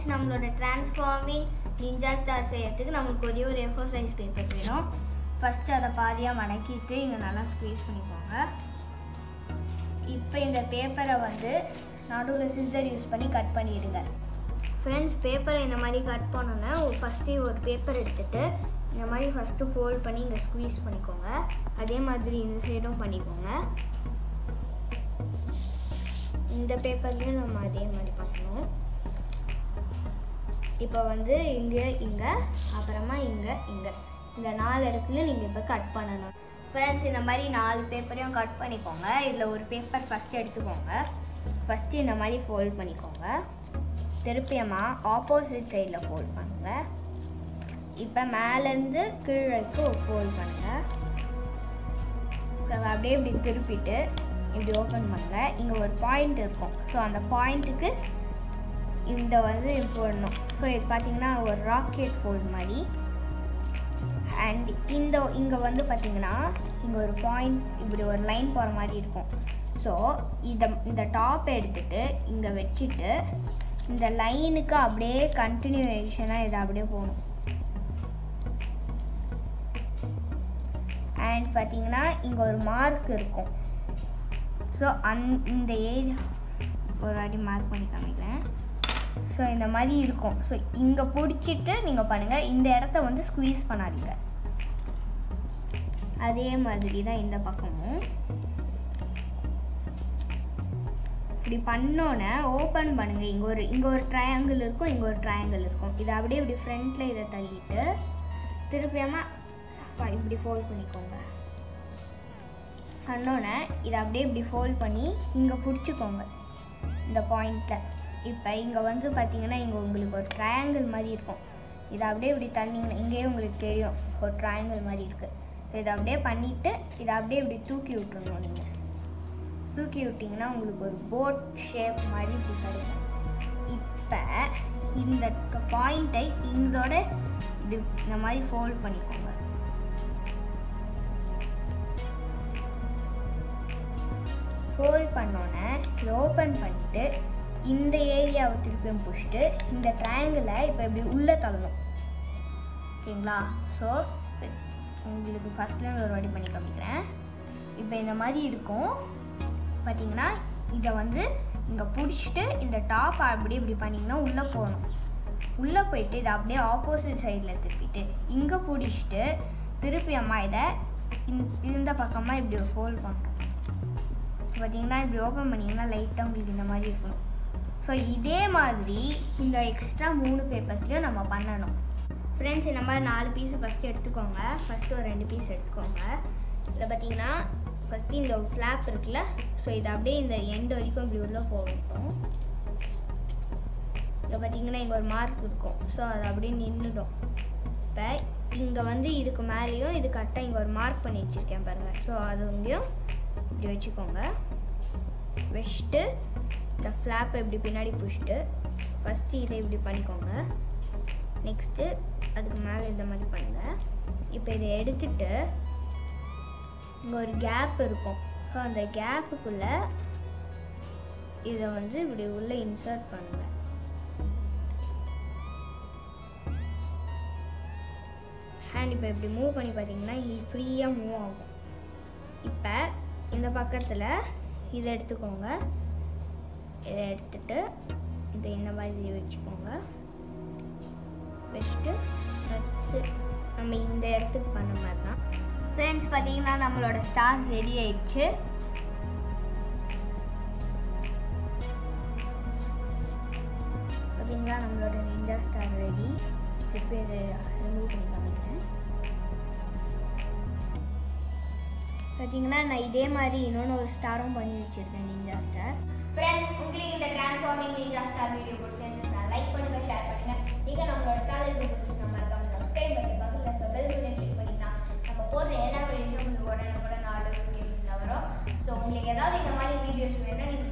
friends நம்மளோட transforming ninja star செய்யறதுக்கு நம்மளுக்கு ஒரே ஒரு எஃபோ சைஸ் பேப்பர் வேணும் ஃபஸ்ட்டு அதை பாதியாக மடக்கிட்டு இங்கே நல்லா ஸ்குவீஸ் பண்ணிக்கோங்க இப்போ இந்த பேப்பரை வந்து நடுவில் சிசர் யூஸ் பண்ணி கட் பண்ணிடுங்க ஃப்ரெண்ட்ஸ் பேப்பரை இந்த மாதிரி கட் பண்ணோன்னே ஃபஸ்ட்டு ஒரு பேப்பர் எடுத்துகிட்டு இந்த மாதிரி ஃபஸ்ட்டு ஃபோல்ட் பண்ணி இங்கே ஸ்குவீஸ் பண்ணிக்கோங்க அதே மாதிரி இந்த சைடும் பண்ணிக்கோங்க இந்த பேப்பர்லேயும் நம்ம அதே மாதிரி பண்ணணும் இப்போ வந்து இங்கே இங்கே அப்புறமா இங்கே இங்கே இந்த நாலு இடத்துல நீங்கள் இப்போ கட் பண்ணணும் ஃப்ரெண்ட்ஸ் இந்த மாதிரி நாலு பேப்பரையும் கட் பண்ணிக்கோங்க இதில் ஒரு பேப்பர் ஃபஸ்ட்டு எடுத்துக்கோங்க ஃபஸ்ட்டு இந்த மாதிரி ஃபோல்ட் பண்ணிக்கோங்க திருப்பியமாக ஆப்போசிட் சைடில் ஃபோல்ட் பண்ணுங்கள் இப்போ மேலேருந்து கீழ் வரைக்கும் ஃபோல்ட் பண்ணுங்கள் அப்படியே இப்படி திருப்பிட்டு இப்படி ஓப்பன் பண்ணுங்கள் இங்கே ஒரு பாயிண்ட் இருக்கும் ஸோ அந்த பாயிண்ட்டுக்கு இந்த வந்து போடணும் ஸோ இது பார்த்தீங்கன்னா ஒரு ராக்கெட் ஃபோல்ட் மாதிரி அண்ட் இந்த இங்கே வந்து பார்த்தீங்கன்னா இங்கே ஒரு பாயிண்ட் இப்படி ஒரு லைன் போகிற மாதிரி இருக்கும் ஸோ இதை இந்த டாப் எடுத்துட்டு இங்கே வச்சுட்டு இந்த லைனுக்கு அப்படியே கண்டினியூவேஷனாக இதை அப்படியே போகணும் அண்ட் பார்த்தீங்கன்னா இங்கே ஒரு மார்க் இருக்கும் ஸோ அந் இந்த ஏஜ் ஒரு வாட்டி மார்க் பண்ணி காமிக்கிறேன் ஸோ இந்த மாதிரி இருக்கும் ஸோ இங்கே பிடிச்சிட்டு நீங்கள் பண்ணுங்கள் இந்த இடத்த வந்து ஸ்குவீஸ் பண்ணாதீங்க அதே மாதிரி தான் இந்த பக்கமும் இப்படி பண்ணோன்னே ஓப்பன் பண்ணுங்கள் இங்கே ஒரு இங்கே ஒரு ட்ரையாங்கிள் இருக்கும் இங்கே ஒரு ட்ரையாங்கிள் இருக்கும் இதை அப்படியே இப்படி ஃப்ரண்ட்டில் இதை தள்ளிட்டு திருப்பியாமல் இப்படி ஃபோல்ட் பண்ணிக்கோங்க பண்ணோன்னே இதை அப்படியே இப்படி ஃபோல்ட் பண்ணி இங்கே பிடிச்சிக்கோங்க இந்த பாயிண்ட்டை இப்போ இங்கே வந்து பார்த்தீங்கன்னா இங்கே உங்களுக்கு ஒரு ட்ரையாங்கிள் மாதிரி இருக்கும் இதை அப்படியே இப்படி தள்ளிங்கன்னா இங்கேயே உங்களுக்கு தெரியும் ஒரு ட்ரையாங்கிள் மாதிரி இருக்குது இதை அப்படியே பண்ணிவிட்டு இதை அப்படியே இப்படி தூக்கி விட்டுறணும் நீங்கள் தூக்கி விட்டிங்கன்னா உங்களுக்கு ஒரு போட் ஷேப் மாதிரி இப்படி கிடைக்கும் இப்போ இந்த பாயிண்ட்டை இதோட இப்படி இந்த மாதிரி ஃபோல்ட் பண்ணிக்கோங்க ஃபோல்ட் பண்ணோன்னே இதை ஓப்பன் பண்ணிவிட்டு இந்த ஏரியாவை திருப்பியும் பிடிச்சிட்டு இந்த ட்ரையாங்கிளை இப்போ இப்படி உள்ளே தள்ளணும் ஓகேங்களா ஸோ உங்களுக்கு ஃபஸ்ட்லேருந்து ஒரு வாட்டி பண்ணி காமிக்கிறேன் இப்போ இந்த மாதிரி இருக்கும் பார்த்தீங்கன்னா இதை வந்து இங்கே பிடிச்சிட்டு இந்த டாப் அப்படியே இப்படி பண்ணிங்கன்னா உள்ளே போகணும் உள்ளே போயிட்டு இதை அப்படியே ஆப்போசிட் சைடில் திருப்பிட்டு இங்கே பிடிச்சிட்டு திருப்பி அம்மா இதை இந்த பக்கமாக இப்படி ஒரு ஃபோல்ட் பண்ணுறோம் பார்த்தீங்கன்னா இப்படி ஓப்பன் பண்ணிங்கன்னா லைட்டாக உங்களுக்கு இந்த மாதிரி இருக்கணும் ஸோ இதே மாதிரி இந்த எக்ஸ்ட்ரா மூணு பேப்பர்ஸ்லையும் நம்ம பண்ணணும் ஃப்ரெண்ட்ஸ் இந்த மாதிரி நாலு பீஸு ஃபஸ்ட்டு எடுத்துக்கோங்க ஃபஸ்ட்டு ஒரு ரெண்டு பீஸ் எடுத்துக்கோங்க இதில் பார்த்தீங்கன்னா ஃபஸ்ட்டு இந்த ஃப்ளாப் இருக்குல்ல ஸோ இது அப்படியே இந்த எண்டு வரைக்கும் இப்படி உள்ளே போகட்டும் இதில் பார்த்தீங்கன்னா இங்கே ஒரு மார்க் இருக்கும் ஸோ அது அப்படியே நின்றுடும் இப்போ இங்கே வந்து இதுக்கு மேலேயும் இது கரெக்டாக இங்கே ஒரு மார்க் பண்ணி வச்சுருக்கேன் பாருங்கள் ஸோ அது இங்கேயும் இப்படி வச்சுக்கோங்க வச்சுட்டு இந்த ஃப்ளாப்பை இப்படி பின்னாடி பிடிச்சிட்டு ஃபஸ்ட்டு இதை இப்படி பண்ணிக்கோங்க நெக்ஸ்ட்டு அதுக்கு மேலே இந்த மாதிரி பண்ணுங்கள் இப்போ இதை எடுத்துட்டு இங்கே ஒரு கேப் இருக்கும் ஸோ அந்த கேப்புக்குள்ளே இதை வந்து இப்படி உள்ளே இன்சர்ட் பண்ணுங்கள் ஹேண்ட் இப்போ இப்படி மூவ் பண்ணி பார்த்தீங்கன்னா ஃப்ரீயாக மூவ் ஆகும் இப்போ இந்த பக்கத்தில் இதை எடுத்துக்கோங்க இதை எடுத்துட்டு இதை இந்த மாதிரி வச்சுக்கோங்க வச்சுட்டு ஃபஸ்ட்டு நம்ம இந்த இடத்துக்கு பண்ண மாதிரி தான் ஃப்ரெண்ட்ஸ் பார்த்தீங்கன்னா நம்மளோட ஸ்டார் ரெடி ஆயிடுச்சு பார்த்தீங்களா நம்மளோட நிஞ்சா ஸ்டார் ரெடி திருப்பி இதை ரிமூவ் பண்ணி காமிக்கிறேன் பார்த்தீங்கன்னா நான் இதே மாதிரி இன்னொன்று ஒரு ஸ்டாரும் பண்ணி வச்சுருக்கேன் நிஞ்சா ஸ்டார் ஃப்ரெண்ட்ஸ் உங்களுக்கு இந்த டிரான்ஸ்ஃபார்மிங் நிஞ்சா ஸ்டார் வீடியோ பிடிச்சிருந்தா லைக் பண்ணுங்கள் ஷேர் பண்ணுங்கள் நீங்கள் நம்மளோட சேனலுக்கு புதுசு நம்ம மறக்காம சப்ஸ்கிரைப் பண்ணி பக்கத்தில் பெல் பட்டன் கிளிக் பண்ணிங்கன்னா நம்ம போடுற எல்லா வீடியோஸும் உங்களுக்கு உடனே உடனே நாலு நோட்டிஃபிகேஷன் வரும் ஸோ உங்களுக்கு ஏதாவது இந்த மாதிரி வீடியோஸ் வேணும்னா நீங்கள்